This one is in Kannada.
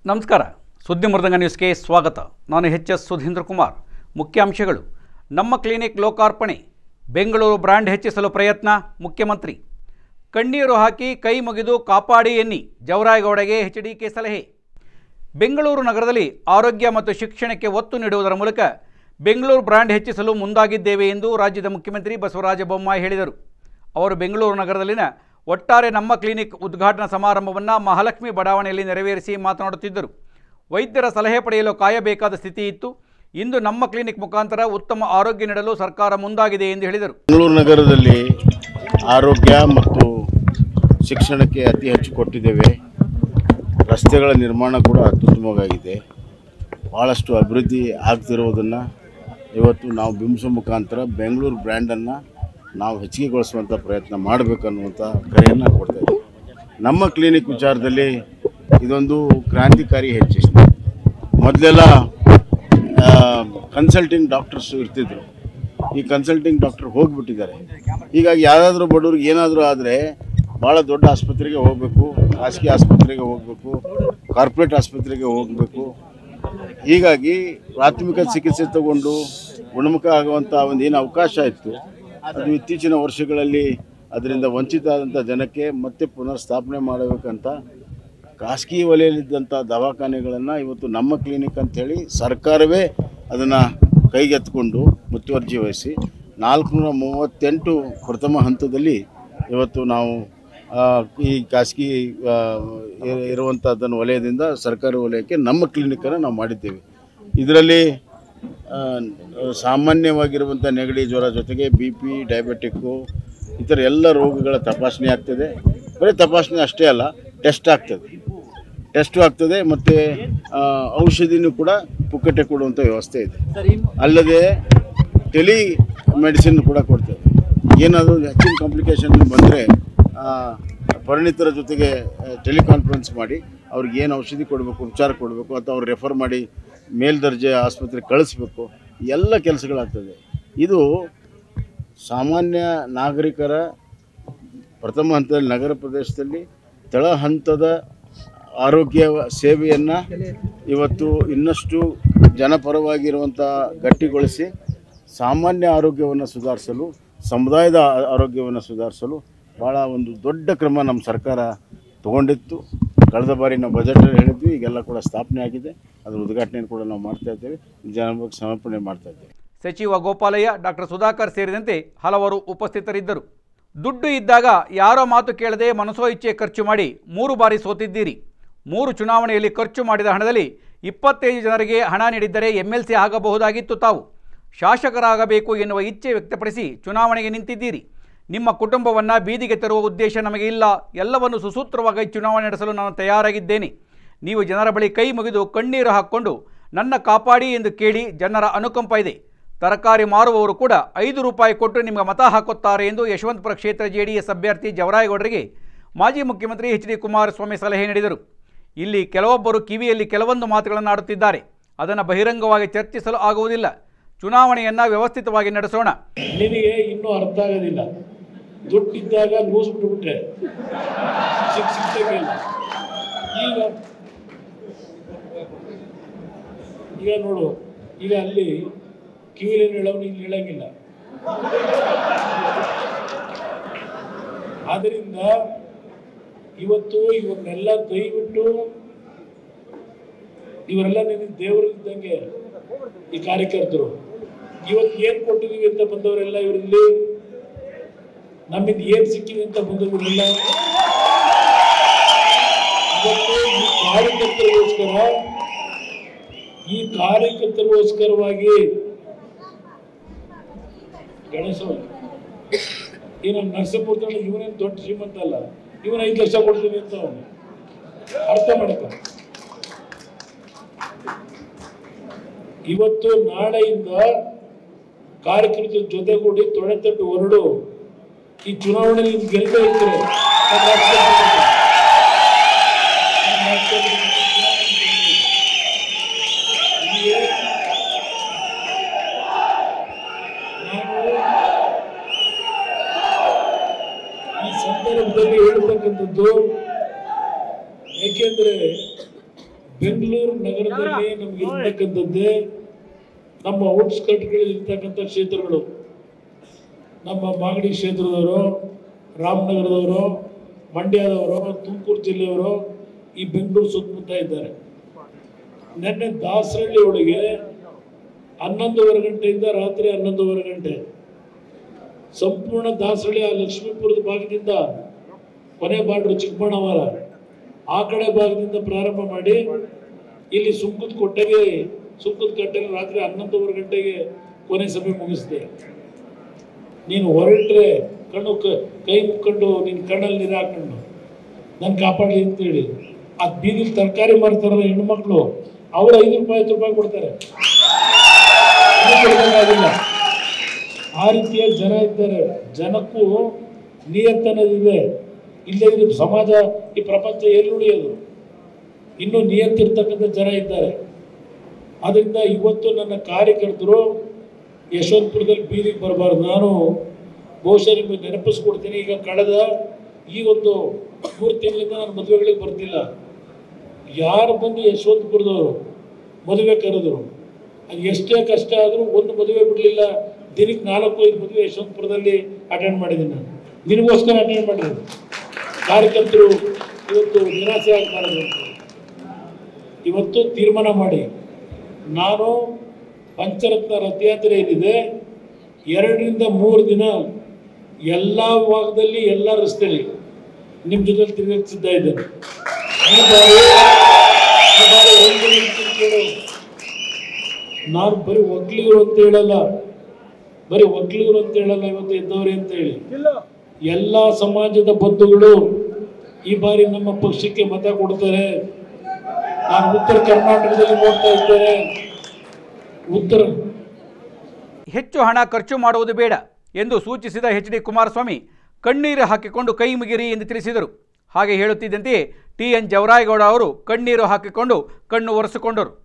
ನಮಸ್ಕಾರ ಸುದ್ದಿ ಮೃದಂಗ ನ್ಯೂಸ್ಗೆ ಸ್ವಾಗತ ನಾನು ಎಚ್ ಎಸ್ ಸುಧೀಂದ್ರ ಕುಮಾರ್ ಮುಖ್ಯಾಂಶಗಳು ನಮ್ಮ ಕ್ಲಿನಿಕ್ ಲೋಕಾರ್ಪಣೆ ಬೆಂಗಳೂರು ಬ್ರ್ಯಾಂಡ್ ಹೆಚ್ಚಿಸಲು ಪ್ರಯತ್ನ ಮುಖ್ಯಮಂತ್ರಿ ಕಣ್ಣೀರು ಹಾಕಿ ಕೈ ಮುಗಿದು ಕಾಪಾಡಿ ಎನ್ನಿ ಜವರಾಯಗೌಡಗೆ ಎಚ್ ಡಿ ಕೆ ಸಲಹೆ ಬೆಂಗಳೂರು ನಗರದಲ್ಲಿ ಆರೋಗ್ಯ ಮತ್ತು ಶಿಕ್ಷಣಕ್ಕೆ ಒತ್ತು ನೀಡುವುದರ ಮೂಲಕ ಬೆಂಗಳೂರು ಬ್ರ್ಯಾಂಡ್ ಹೆಚ್ಚಿಸಲು ಮುಂದಾಗಿದ್ದೇವೆ ಎಂದು ರಾಜ್ಯದ ಮುಖ್ಯಮಂತ್ರಿ ಬಸವರಾಜ ಬೊಮ್ಮಾಯಿ ಹೇಳಿದರು ಅವರು ಬೆಂಗಳೂರು ನಗರದಲ್ಲಿನ ಒಟ್ಟಾರೆ ನಮ್ಮ ಕ್ಲಿನಿಕ್ ಉದ್ಘಾಟನಾ ಸಮಾರಂಭವನ್ನು ಮಹಾಲಕ್ಷ್ಮಿ ಬಡಾವಣೆಯಲ್ಲಿ ನೆರವೇರಿಸಿ ಮಾತನಾಡುತ್ತಿದ್ದರು ವೈದ್ಯರ ಸಲಹೆ ಪಡೆಯಲು ಕಾಯಬೇಕಾದ ಸ್ಥಿತಿ ಇತ್ತು ಇಂದು ನಮ್ಮ ಕ್ಲಿನಿಕ್ ಮುಖಾಂತರ ಉತ್ತಮ ಆರೋಗ್ಯ ನೀಡಲು ಸರ್ಕಾರ ಮುಂದಾಗಿದೆ ಎಂದು ಹೇಳಿದರು ಬೆಂಗಳೂರು ನಗರದಲ್ಲಿ ಆರೋಗ್ಯ ಮತ್ತು ಶಿಕ್ಷಣಕ್ಕೆ ಅತಿ ಹೆಚ್ಚು ಕೊಟ್ಟಿದ್ದೇವೆ ರಸ್ತೆಗಳ ನಿರ್ಮಾಣ ಕೂಡ ಅತ್ಯುತ್ತಮವಾಗಿದೆ ಭಾಳಷ್ಟು ಅಭಿವೃದ್ಧಿ ಆಗ್ತಿರುವುದನ್ನು ಇವತ್ತು ನಾವು ಬಿಂಬಿಸೋ ಮುಖಾಂತರ ಬೆಂಗಳೂರು ಬ್ರ್ಯಾಂಡನ್ನು ನಾವು ಹೆಚ್ಚಿಗೆಗೊಳಿಸುವಂಥ ಪ್ರಯತ್ನ ಮಾಡಬೇಕನ್ನುವಂಥ ಕರೆಯನ್ನು ಕೊಡ್ತಾ ಇದ್ದೀವಿ ನಮ್ಮ ಕ್ಲಿನಿಕ್ ವಿಚಾರದಲ್ಲಿ ಇದೊಂದು ಕ್ರಾಂತಿಕಾರಿ ಹೆಚ್ಚಿಸಿ ಮೊದಲೆಲ್ಲ ಕನ್ಸಲ್ಟಿಂಗ್ ಡಾಕ್ಟರ್ಸ್ ಇರ್ತಿದ್ರು ಈ ಕನ್ಸಲ್ಟಿಂಗ್ ಡಾಕ್ಟರ್ ಹೋಗಿಬಿಟ್ಟಿದ್ದಾರೆ ಹೀಗಾಗಿ ಯಾವುದಾದ್ರೂ ಬಡವ್ರಿಗೆ ಏನಾದರೂ ಆದರೆ ಭಾಳ ದೊಡ್ಡ ಆಸ್ಪತ್ರೆಗೆ ಹೋಗಬೇಕು ಖಾಸಗಿ ಆಸ್ಪತ್ರೆಗೆ ಹೋಗಬೇಕು ಕಾರ್ಪೊರೇಟ್ ಆಸ್ಪತ್ರೆಗೆ ಹೋಗಬೇಕು ಹೀಗಾಗಿ ಪ್ರಾಥಮಿಕ ಚಿಕಿತ್ಸೆ ತಗೊಂಡು ಗುಣಮುಖ ಆಗುವಂಥ ಒಂದು ಏನು ಅವಕಾಶ ಇತ್ತು ಅದು ಇತ್ತೀಚಿನ ವರ್ಷಗಳಲ್ಲಿ ಅದರಿಂದ ವಂಚಿತ ಆದಂಥ ಜನಕ್ಕೆ ಮತ್ತೆ ಪುನರ್ ಸ್ಥಾಪನೆ ಮಾಡಬೇಕಂತ ಖಾಸಗಿ ವಲಯದಲ್ಲಿದ್ದಂಥ ದವಾಖಾನೆಗಳನ್ನು ಇವತ್ತು ನಮ್ಮ ಕ್ಲಿನಿಕ್ ಅಂಥೇಳಿ ಸರ್ಕಾರವೇ ಅದನ್ನು ಕೈಗೆತ್ತಿಕೊಂಡು ಮುತುವರ್ಜಿ ವಹಿಸಿ ನಾಲ್ಕುನೂರ ಮೂವತ್ತೆಂಟು ಪ್ರಥಮ ಹಂತದಲ್ಲಿ ಇವತ್ತು ನಾವು ಆ, ಈ ಖಾಸಗಿ ಆ, ಇರ- ಇರುವಂಥದ್ದನ್ನು ವಲಯದಿಂದ ಸರ್ಕಾರಿ ವಲಯಕ್ಕೆ ನಮ್ಮ ಕ್ಲಿನಿಕ್ಕನ್ನು ನಾವು ಮಾಡಿದ್ದೇವೆ ಇದರಲ್ಲಿ ಆ, ಸಾಮಾನ್ಯವಾಗಿರುವಂಥ ನೆಗಡಿ ಜ್ವರ ಜೊತೆಗೆ ಬಿ ಪಿ ಡಯಾಬಿಟಿಕ್ಕು ಇತರ ಎಲ್ಲ ರೋಗಗಳ ತಪಾಸಣೆ ಆಗ್ತದೆ ಬರೀ ತಪಾಸಣೆ ಅಷ್ಟೇ ಅಲ್ಲ ಟೆಸ್ಟ್ ಆಗ್ತದೆ ಟೆಸ್ಟು ಆಗ್ತದೆ ಮತ್ತು ಔಷಧಿನೂ ಕೂಡ ಪುಕ್ಕಟೆ ಕೊಡುವಂಥ ವ್ಯವಸ್ಥೆ ಇದೆ ಅಲ್ಲದೆ ಟೆಲಿ ಮೆಡಿಸಿನ್ ಕೂಡ ಕೊಡ್ತೇವೆ ಏನಾದರೂ ಹೆಚ್ಚಿನ ಕಾಂಪ್ಲಿಕೇಶನ್ ಬಂದರೆ ಪರಿಣಿತರ ಜೊತೆಗೆ ಟೆಲಿಕಾನ್ಫರೆನ್ಸ್ ಮಾಡಿ ಅವ್ರಿಗೆ ಏನು ಔಷಧಿ ಕೊಡಬೇಕು ಉಪಚಾರ ಕೊಡಬೇಕು ಅಥವಾ ಅವ್ರು ರೆಫರ್ ಮಾಡಿ ಮೇಲ್ದರ್ಜೆ ಆಸ್ಪತ್ರೆಗೆ ಕಳಿಸ್ಬೇಕು ಎಲ್ಲ ಕೆಲಸಗಳಾಗ್ತದೆ ಇದು ಸಾಮಾನ್ಯ ನಾಗರಿಕರ ಪ್ರಥಮ ಹಂತದಲ್ಲಿ ನಗರ ಪ್ರದೇಶದಲ್ಲಿ ತಳ ಹಂತದ ಆರೋಗ್ಯ ಸೇವೆಯನ್ನು ಇವತ್ತು ಇನ್ನಷ್ಟು ಜನಪರವಾಗಿರುವಂಥ ಗಟ್ಟಿಗೊಳಿಸಿ ಸಾಮಾನ್ಯ ಆರೋಗ್ಯವನ್ನು ಸುಧಾರಿಸಲು ಸಮುದಾಯದ ಆ- ಆರೋಗ್ಯವನ್ನು ಸುಧಾರಿಸಲು ಭಾಳ ಒಂದು ದೊಡ್ಡ ಕ್ರಮ ನಮ್ಮ ಸರ್ಕಾರ ತಗೊಂಡಿತ್ತು ಕಳೆದ ಬಾರಿ ನಾವು ಬಜೆಟಲ್ಲಿ ಹೇಳಿದ್ವಿ ಈಗೆಲ್ಲ ಕೂಡ ಸ್ಥಾಪನೆ ಆಗಿದೆ ಅದರ ಉದ್ಘಾಟನೆಯನ್ನು ಕೂಡ ನಾವು ಮಾಡ್ತಾ ಇದ್ದೇವೆ ಜನರಿಗೆ ಸಮರ್ಪಣೆ ಮಾಡ್ತಾ ಇದ್ದೇವೆ ಸಚಿವ ಗೋಪಾಲಯ್ಯ ಡಾಕ್ಟರ್ ಸುಧಾಕರ್ ಸೇರಿದಂತೆ ಹಲವರು ಉಪಸ್ಥಿತರಿದ್ದರು ದುಡ್ಡು ಇದ್ದಾಗ ಯಾರೋ ಮಾತು ಕೇಳದೆ ಮನಸೋ ಇಚ್ಛೆ ಖರ್ಚು ಮಾಡಿ ಮೂರು ಬಾರಿ ಸೋತಿದ್ದೀರಿ ಮೂರು ಚುನಾವಣೆಯಲ್ಲಿ ಖರ್ಚು ಮಾಡಿದ ಹಣದಲ್ಲಿ ಇಪ್ಪತ್ತೈದು ಜನರಿಗೆ ಹಣ ನೀಡಿದ್ದರೆ ಎಮ್ ಎಲ್ ಸಿ ಆಗಬಹುದಾಗಿತ್ತು ತಾವು ಶಾಸಕರಾಗಬೇಕು ಎನ್ನುವ ಇಚ್ಛೆ ವ್ಯಕ್ತಪಡಿಸಿ ಚುನಾವಣೆಗೆ ನಿಂತಿದ್ದೀರಿ ನಿಮ್ಮ ಕುಟುಂಬವನ್ನು ಬೀದಿಗೆ ತರುವ ಉದ್ದೇಶ ನಮಗೆ ಇಲ್ಲ ಎಲ್ಲವನ್ನು ಸುಸೂತ್ರವಾಗಿ ಚುನಾವಣೆ ನಡೆಸಲು ನಾನು ತಯಾರಾಗಿದ್ದೇನೆ ನೀವು ಜನರ ಬಳಿ ಕೈ ಮುಗಿದು ಕಣ್ಣೀರು ಹಾಕ್ಕೊಂಡು ನನ್ನ ಕಾಪಾಡಿ ಎಂದು ಕೇಳಿ ಜನರ ಅನುಕಂಪ ಇದೆ ತರಕಾರಿ ಮಾರುವವರು ಕೂಡ ಐದು ರೂಪಾಯಿ ಕೊಟ್ಟು ನಿಮಗೆ ಮತ ಹಾಕುತ್ತಾರೆ ಎಂದು ಯಶವಂತಪುರ ಕ್ಷೇತ್ರ ಜೆ ಡಿ ಎಸ್ ಅಭ್ಯರ್ಥಿ ಜವರಾಯಗೌಡರಿಗೆ ಮಾಜಿ ಮುಖ್ಯಮಂತ್ರಿ ಎಚ್ ಡಿ ಕುಮಾರಸ್ವಾಮಿ ಸಲಹೆ ನೀಡಿದರು ಇಲ್ಲಿ ಕೆಲವೊಬ್ಬರು ಕಿವಿಯಲ್ಲಿ ಕೆಲವೊಂದು ಮಾತುಗಳನ್ನು ಆಡುತ್ತಿದ್ದಾರೆ ಅದನ್ನು ಬಹಿರಂಗವಾಗಿ ಚರ್ಚಿಸಲು ಆಗುವುದಿಲ್ಲ ಚುನಾವಣೆಯನ್ನು ವ್ಯವಸ್ಥಿತವಾಗಿ ನಡೆಸೋಣ ನಿನಗೆ ಇನ್ನೂ ಅರ್ಥ ಆಗೋದಿಲ್ಲ ದುಡ್ಡಿದ್ದಾಗ ಲೂಸ್ ಬಿಟ್ಬಿಟ್ರೆ ಸಿಕ್ ಸಿಕ್ತಾಗಿಲ್ಲ ಈಗ ಈಗ ನೋಡು ಈಗ ಅಲ್ಲಿ ಕಿವಿಲಿ ಹೇಳೋನು ಇಲ್ಲಿ ಹೇಳಂಗಿಲ್ಲ ಆದ್ರಿಂದ ಇವತ್ತು ಇವನ್ನೆಲ್ಲ ದಯವಿಟ್ಟು ಇವರೆಲ್ಲ ನಿನಗೆ ದೇವರು ಇದ್ದಂಗೆ ಈ ಕಾರ್ಯಕರ್ತರು ಇವತ್ತು ಏನ್ ಕೊಟ್ಟಿದೀವಿ ಅಂತ ಬಂದವರೆಲ್ಲ ಇವರಲ್ಲಿ ನಮ್ಮಿಂದ ಏನ್ ಸಿಕ್ಕಿದೆ ಅಂತ ಬಂದವರೆಲ್ಲ ಇವತ್ತು ಈ ಕಾರ್ಯಕರ್ತರಿಗೋಸ್ಕರ ಈ ಕಾರ್ಯಕರ್ತರಿಗೋಸ್ಕರವಾಗಿ ಗಣೇಶ ಏನು ನರಸಿಂಹಮೂರ್ತಿ ಇವನೇನು ದೊಡ್ಡ ಶ್ರೀಮಂತ ಅಲ್ಲ ಇವನ ಐದು ಲಕ್ಷ ಕೊಡ್ತೀನಿ ಅಂತ ಅವನು ಅರ್ಥ ಮಾಡ್ಕೊ ಇವತ್ತು ನಾಳೆಯಿಂದ ಕಾರ್ಯಕರ್ತರ ಜೊತೆಗೂಡಿ ತೊಡೆತಟ್ಟು ಹೊರಡು ಈ ಚುನಾವಣೆಯಲ್ಲಿ ಗೆಲ್ಲದೆ ಇದ್ರೆ ನಮ್ಮ ರಾಷ್ಟ್ರಪತಿ- ನಮ್ಮ ರಾಷ್ಟ್ರಪತಿ ಚುನಾವಣೆ ಗೆಲ್ಲಿಲ್ಲ. ಇಲ್ಲಿ ನಾನು ಈ ಸಂದರ್ಭದಲ್ಲಿ ಹೇಳ್ತಕ್ಕಂಥದ್ದು ಏಕೆಂದ್ರೆ ಬೆಂಗಳೂರು ನಗರದಲ್ಲಿ ನಮ್ಗೆ ಇರ್ತಕ್ಕಂಥದ್ದೇ ನಮ್ಮ ಔಟ್ಸ್ಕಟ್ಗಳಲ್ಲಿ ಇರ್ತಕ್ಕಂಥ ಕ್ಷೇತ್ರಗಳು ನಮ್ಮ ಮಾಗಡಿ ಕ್ಷೇತ್ರದವರು ರಾಮನಗರದವರು ಮಂಡ್ಯದವರು ತುಮಕೂರು ಜಿಲ್ಲೆಯವರು ಈ ಬೆಂಗಳೂರು ಸುತ್ತಮುತ್ತ ಇದ್ದಾರೆ ನಿನ್ನೆ ದಾಸರಳ್ಳಿ ಒಳಗೆ ಹನ್ನೊಂದುವರೆ ಗಂಟೆಯಿಂದ ರಾತ್ರಿ ಹನ್ನೊಂದುವರೆ ಗಂಟೆ ಸಂಪೂರ್ಣ ದಾಸರಳ್ಳಿ ಆ ಲಕ್ಷ್ಮೀಪುರದ ಭಾಗದಿಂದ ಕೊನೆ ಬಾರ್ಡ್ರು ಚಿಕ್ಕಬಳ್ಳಾವರ ಆ ಕಡೆ ಭಾಗದಿಂದ ಪ್ರಾರಂಭ ಮಾಡಿ ಇಲ್ಲಿ ಸುಂಕದ ಕೊಟ್ಟೆಗೆ ಸುಂಕದ ಕಟ್ಟೆಗೆ ರಾತ್ರಿ ಹನ್ನೊಂದುವರೆ ಗಂಟೆಗೆ ಕೊನೆ ಸಭೆ ಮುಗಿಸಿದೆ ನೀನು ಹೊರಟ್ರೆ ಕಣ್ಣು ಕ- ಕೈ ಮುಕ್ಕೊಂಡು ನಿನ್ನ ಕಣ್ಣಲ್ಲಿ ನೀರು ಹಾಕೊಂಡು ನಾನು ಕಾಪಾಡಲಿ ಅಂತೇಳಿ ಆ ಬೀದಿಲಿ ತರಕಾರಿ ಮಾರ್ತಾರಲ್ಲ ಹೆಣ್ಮಕ್ಳು ಅವ್ರು ಐದು ರೂಪಾಯಿ ಹತ್ತು ರೂಪಾಯಿ ಕೊಡ್ತಾರೆ ಇದು ಕೊಡ್ಬೇಕಾಗಿಲ್ಲ ಆ ರೀತಿಯ ಜನ ಇದ್ದಾರೆ ಜನಕ್ಕೂ ನಿಯತ್ತನ್ನೋದಿದೆ ಇಲ್ಲೇ ಇದು ಸಮಾಜ ಈ ಪ್ರಪಂಚ ಎಲ್ಲಿ ಉಳಿಯೋದು ಇನ್ನೂ ನಿಯತ್ತಿರ್ತಕ್ಕಂಥ ಜನ ಇದ್ದಾರೆ ಅದರಿಂದ ಇವತ್ತು ನನ್ನ ಕಾರ್ಯಕರ್ತರು ಯಶವಂತಪುರದಲ್ಲಿ ಬೀದಿಗೆ ಬರಬಾರ್ದು ನಾನು ಬಹುಶಃ ನಿಮಗೆ ನೆನಪಿಸ್ಕೊಡ್ತೀನಿ ಈಗ ಕಳೆದ ಈ ಒಂದು ಮೂರು ತಿಂಗಳಿಂದ ನಾನು ಮದುವೆಗಳಿಗೆ ಬರ್ತಿಲ್ಲ ಯಾರು ಬಂದು ಯಶವಂತಪುರದವರು ಮದುವೆ ಕರೆದ್ರು ಅದು ಎಷ್ಟೇ ಕಷ್ಟ ಆದರೂ ಒಂದು ಮದುವೆ ಬಿಡಲಿಲ್ಲ ದಿನಕ್ಕೆ ನಾಲ್ಕು ಐದು ಮದುವೆ ಯಶವಂತಪುರದಲ್ಲಿ ಅಟೆಂಡ್ ಮಾಡಿದ್ದೀನಿ ನಾನು ನಿನಗೋಸ್ಕರ ಅಟೆಂಡ್ ಮಾಡಿದ್ದೀನಿ ಕಾರ್ಯಕರ್ತರು ಇವತ್ತು ನಿರಾಸೆ ಆಗ್ಬಾರದು ಅಂತ ಇವತ್ತು ತೀರ್ಮಾನ ಮಾಡಿ ನಾನು ಪಂಚರತ್ನ ರಥಯಾತ್ರೆ ಏನಿದೆ ಎರಡರಿಂದ ಮೂರು ದಿನ ಎಲ್ಲ ಭಾಗದಲ್ಲಿ ಎಲ್ಲ ರಸ್ತೆಯಲ್ಲಿ ನಿಮ್ಮ ಜೊತೆ ತಿರುಗಕ್ಕೆ ಸಿದ್ಧ ಇದ್ದೇನೆ ಈ ಬಾರಿ ಈ ಬಾರಿ ಒಂದು ನಿಮಿಷ ಕೇಳು ನಾನು ಬರೀ ಒಕ್ಲಿಗರು ಅಂತ ಹೇಳಲ್ಲ ಬರೀ ಒಕ್ಲಿಗರು ಅಂತ ಹೇಳಲ್ಲ ಇವತ್ತು ಎದ್ದವ್ರೆ ಅಂತ ಹೇಳಿ ಎಲ್ಲ ಸಮಾಜದ ಬಂಧುಗಳು ಈ ಬಾರಿ ನಮ್ಮ ಪಕ್ಷಕ್ಕೆ ಮತ ಕೊಡ್ತಾರೆ ನಾನು ಉತ್ತರ ಕರ್ನಾಟಕದಲ್ಲಿ ನೋಡ್ತಾ ಇದ್ದೇನೆ ಉತ್ತರ ಹೆಚ್ಚು ಹಣ ಖರ್ಚು ಮಾಡುವುದು ಬೇಡ ಎಂದು ಸೂಚಿಸಿದ ಎಚ್ ಡಿ ಕುಮಾರಸ್ವಾಮಿ ಕಣ್ಣೀರು ಹಾಕಿಕೊಂಡು ಕೈ ಮುಗಿರಿ ಎಂದು ತಿಳಿಸಿದರು ಹಾಗೆ ಹೇಳುತ್ತಿದ್ದಂತೆಯೇ ಟಿ ಎನ್ ಜವರಾಯಗೌಡ ಅವರು ಕಣ್ಣೀರು ಹಾಕಿಕೊಂಡು ಕಣ್ಣು ಒರೆಸಿಕೊಂಡರು